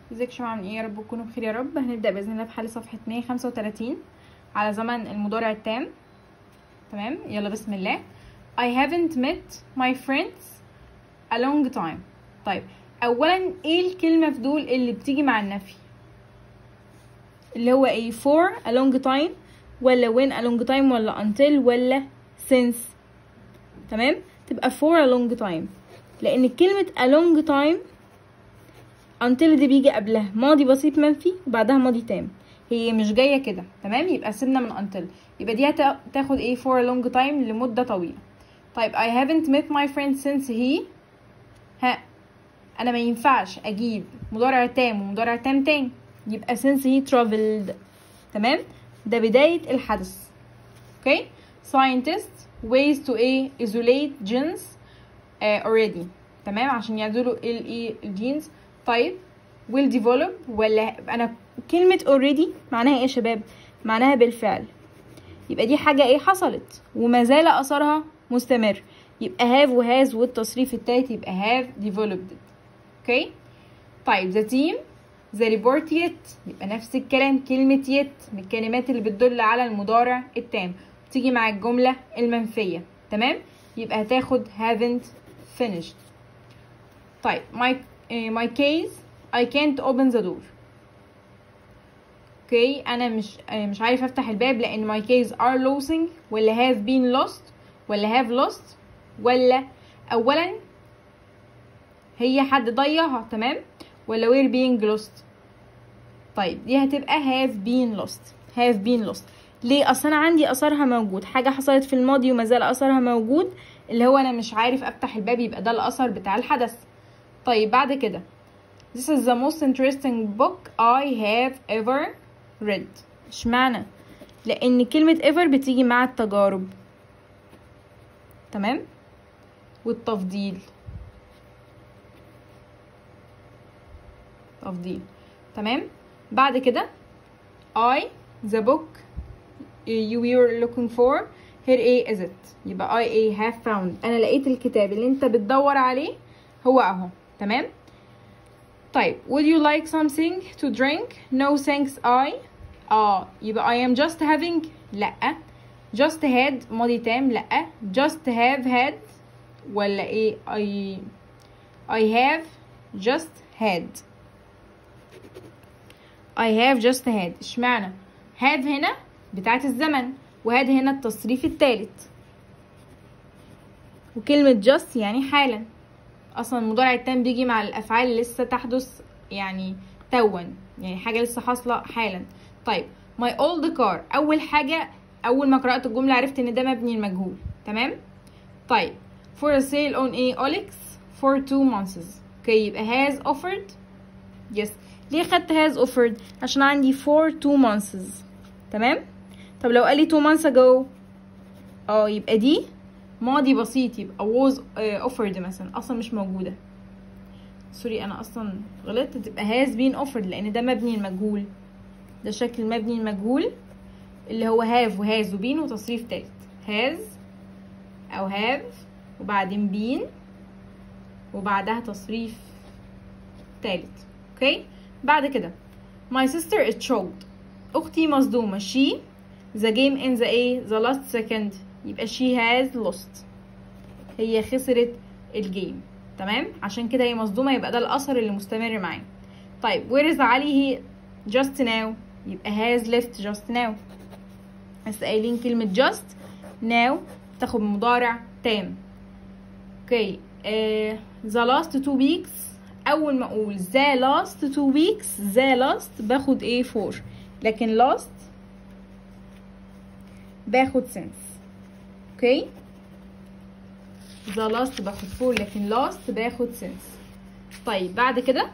ازيك يا جماعه عاملين ايه يا رب تكونوا بخير يا رب هنبدا باذن الله بحل صفحه 135 على زمن المضارع التام تمام يلا بسم الله I haven't met my friends a long time طيب اولا ايه الكلمه في دول اللي بتيجي مع النفي اللي هو ايه for a long time ولا when a long time ولا until ولا since تمام تبقى for a long time لان كلمه a long time until دي بيجي قبلها ماضي بسيط منفي وبعدها ماضي تام هي مش جايه كده تمام يبقى سيبنا من until يبقى دي هتاخد ايه for a long time لمده طويله طيب I haven't met my friend since he ها انا ما ينفعش اجيب مضارع تام ومضارع تام تاني يبقى since he traveled تمام ده بدايه الحدث اوكي scientists ways to a isolate genes uh, already تمام عشان يعزلوا الايه الجينز طيب will develop ولا انا كلمة already معناها ايه يا شباب معناها بالفعل يبقى دي حاجة ايه حصلت وما زال اثرها مستمر يبقى have وهاز والتصريف التالت يبقى have developed اوكي طيب the team the report yet يبقى نفس الكلام كلمة yet من الكلمات اللي بتدل على المضارع التام تيجي مع الجملة المنفية تمام يبقى هتاخد haven't finished طيب my uh, my case I can't open the door اوكي okay. انا مش uh, مش عارف افتح الباب لان my case are losing ولا have been lost ولا have lost ولا اولا هي حد ضيعها تمام ولا we're being lost طيب دي هتبقى have been lost have been lost ليه اصل انا عندي اثرها موجود حاجه حصلت في الماضي وما زال اثرها موجود اللي هو انا مش عارف افتح الباب يبقى ده الاثر بتاع الحدث طيب بعد كده This is the most interesting book I have ever read اشمعنى لان كلمة ever بتيجي مع التجارب تمام والتفضيل تفضيل تمام بعد كده I the book you were looking for here A is it يبقى I A have found انا لقيت الكتاب اللي انت بتدور عليه هو اهو تمام طيب would you like something to drink no thanks I اه يبقى I am just having لأ just had ماضي تام لأ just have had ولا ايه I I have just had I have just had اشمعنى have هنا بتاعت الزمن وهاد هنا التصريف التالت وكلمة just يعني حالا اصلا المضارع التام بيجي مع الافعال اللي لسه تحدث يعني توا يعني حاجه لسه حاصله حالا طيب my old car اول حاجه اول ما قرات الجمله عرفت ان ده مبني المجهول تمام طيب for a sale on a Olix for two months اوكي يبقى has offered yes ليه خدت has offered عشان عندي for two months تمام طب لو قال لي two months ago اه يبقى دي ماضي بسيط يبقى was offered مثلا اصلا مش موجوده سوري انا اصلا غلطت تبقى has been offered لان ده مبني المجهول ده شكل مبني المجهول اللي هو have وهاز وبين وتصريف تالت has او have وبعدين been وبعدها تصريف تالت اوكي بعد كده my sister is shocked اختي مصدومه she the game in the a the last second يبقى she has lost هي خسرت الجيم تمام عشان كده هي مصدومه يبقى ده الاثر اللي مستمر معاه طيب where is علي هي just now يبقى has left just now بس قايلين كلمه just now تاخد مضارع تام اوكي uh, the last two weeks اول ما اقول the last two weeks the last باخد ايه for لكن last باخد since اوكي the last باخد for لكن last باخد since طيب بعد كده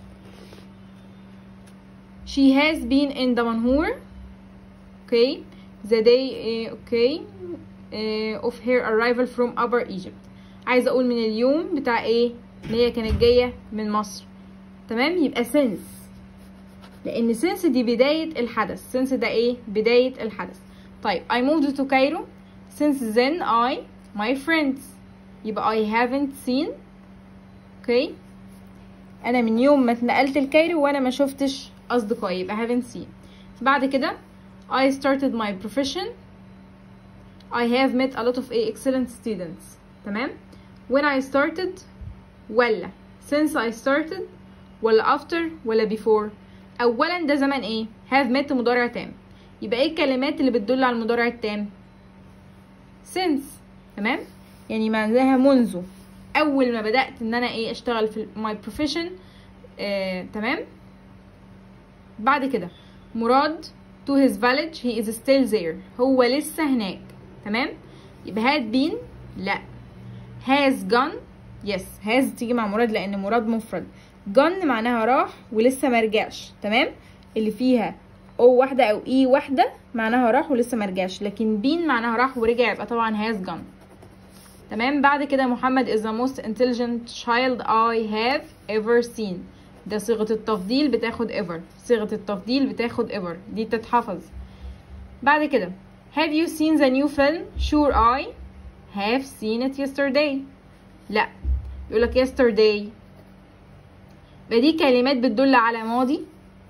she has been in the manhur okay the day uh, okay uh, of her arrival from upper Egypt عايزه اقول من اليوم بتاع ايه ان هي كانت جايه من مصر تمام يبقى since لان since دي بدايه الحدث since ده ايه بدايه الحدث طيب I moved to Cairo since then I my friends يبقى I haven't seen okay انا من يوم ما اتنقلت الكايرو وانا ما شفتش اصدقائي يبقى haven't seen بعد كده I started my profession I have met a lot of excellent students تمام when I started ولا since I started ولا after ولا before اولا ده زمن ايه have met مضارع تام يبقى ايه الكلمات اللي بتدل على المضارع التام since تمام يعني معناها منذ اول ما بدات ان انا ايه اشتغل في my profession آه، تمام بعد كده مراد to his village he is still there هو لسه هناك تمام يبقى had been لا has gone yes has تيجي مع مراد لان مراد مفرد gone معناها راح ولسه مرجعش تمام اللي فيها او واحده او اي واحده معناها راح ولسه مرجعش لكن been معناها راح ورجع يبقى طبعا has gone تمام بعد كده محمد is the most intelligent child I have ever seen ده صيغة التفضيل بتاخد ever صيغة التفضيل بتاخد ever دي تتحفظ بعد كده have you seen the new film sure I have seen it yesterday لا يقولك yesterday يبقى دي كلمات بتدل على ماضي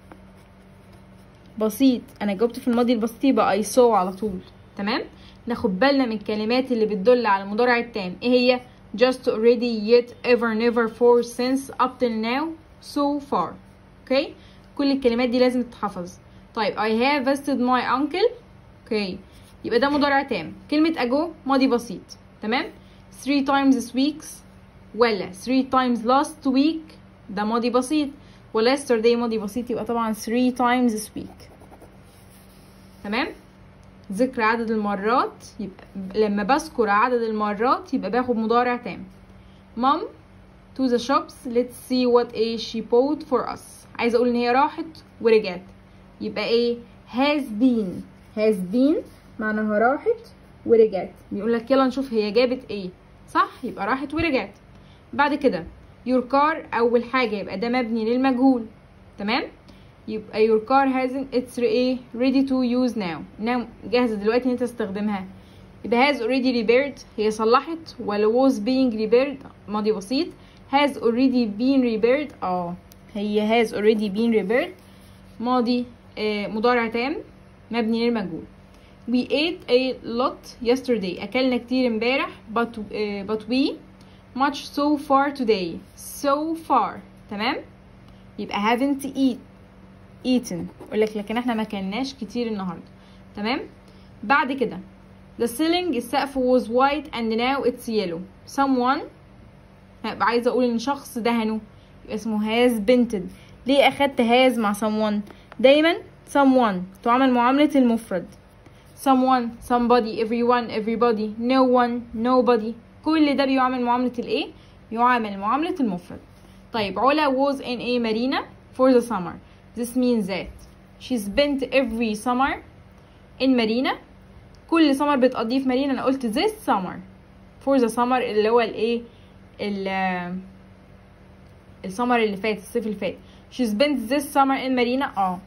بسيط انا جاوبت في الماضي البسيط يبقى I saw على طول تمام ناخد بالنا من الكلمات اللي بتدل على المضارع التام ايه هي just already yet ever never for since up till now so far اوكي كل الكلمات دي لازم تتحفظ طيب I have visited my uncle اوكي يبقى ده مضارع تام كلمة ago ماضي بسيط تمام three times this week ولا three times last week ده ماضي بسيط ولا yesterday ماضي بسيط يبقى طبعا three times this week تمام ذكر عدد المرات يبقى لما بذكر عدد المرات يبقى باخد مضارع تام mom to the shops let's see what a she bought for us عايزه اقول ان هي راحت ورجعت يبقى ايه has been has been معناها راحت ورجعت بيقول لك يلا نشوف هي جابت ايه صح يبقى راحت ورجعت بعد كده your car اول حاجه يبقى ده مبني للمجهول تمام يبقى your car hasn't it's ايه ready to use now now جاهزه دلوقتي ان انت تستخدمها يبقى has already repaired هي صلحت ولا was being repaired ماضي بسيط has already been repaired اه هي has already been repaired ماضي آه مضارع تام مبني للمجهول we ate a lot yesterday أكلنا كتير امبارح but uh, but we much so far today so far تمام يبقى haven't eat eaten اقول لك لكن احنا ما كلناش كتير النهارده تمام بعد كده the ceiling السقف was white and now it's yellow someone هبقى عايزه اقول ان شخص دهنه يبقى اسمه has painted ليه اخدت has مع someone دايما someone تعامل معامله المفرد someone somebody everyone everybody no one nobody كل ده بيعامل معامله الايه يعامل معامله المفرد طيب علا was in a marina for the summer this means that she spent every summer in marina كل summer بتقضيه في مارينا انا قلت this summer for the summer اللي هو الايه ال السمر اللي فات الصيف اللي فات she spent this summer in marina اه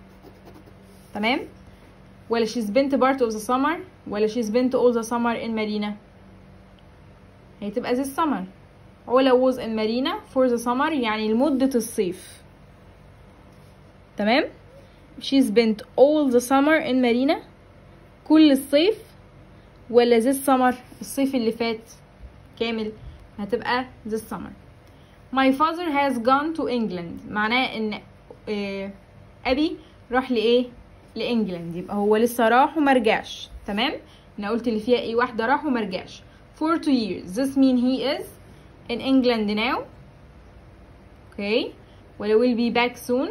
تمام ولا she spent part of the summer ولا she spent all the summer in marina هتبقى this summer علا was in marina for the summer يعني لمدة الصيف تمام she spent all the summer in marina كل الصيف ولا this summer الصيف اللي فات كامل هتبقى this summer my father has gone to England معناه ان آه ابي راح لايه لانجلاند يبقى هو لسه راح ومرجعش تمام انا قلت اللي فيها ايه واحده راح ومرجعش for two years this mean he is in England now okay ولا will be back soon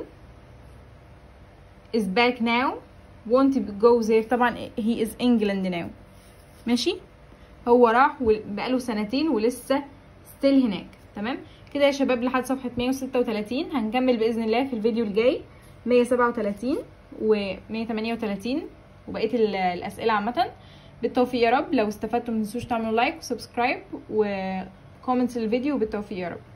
is back now won't go there طبعا he is England now ماشي هو راح بقاله سنتين ولسه still هناك تمام كده يا شباب لحد صفحة 136 هنكمل بإذن الله في الفيديو الجاي 137 و 138 وبقية الأسئلة عامة بالتوفيق يا رب لو استفدتم متنسوش تعملوا لايك وسبسكرايب وكومنتس الفيديو بالتوفيق يا رب